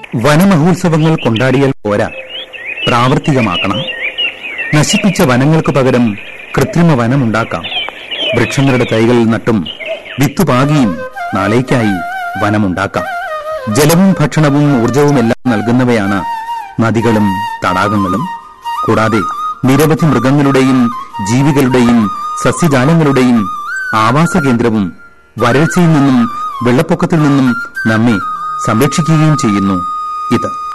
വനമഹോത്സവങ്ങൾ കൊണ്ടാടിയാൽ പോരാ പ്രാവർത്തികമാക്കണം നശിപ്പിച്ച വനങ്ങൾക്ക് പകരം കൃത്രിമ വനമുണ്ടാക്കാം വൃക്ഷങ്ങളുടെ തൈകൾ നട്ടും വിത്തുപാകിയും നാളേക്കായി വനമുണ്ടാക്കാം ജലവും ഭക്ഷണവും ഊർജവും എല്ലാം നൽകുന്നവയാണ് നദികളും തടാകങ്ങളും കൂടാതെ നിരവധി മൃഗങ്ങളുടെയും ജീവികളുടെയും സസ്യജാലങ്ങളുടെയും ആവാസ കേന്ദ്രവും വരൾച്ചയിൽ നിന്നും വെള്ളപ്പൊക്കത്തിൽ നിന്നും നമ്മെ സംരക്ഷിക്കുകയും ചെയ്യുന്നു ഇത്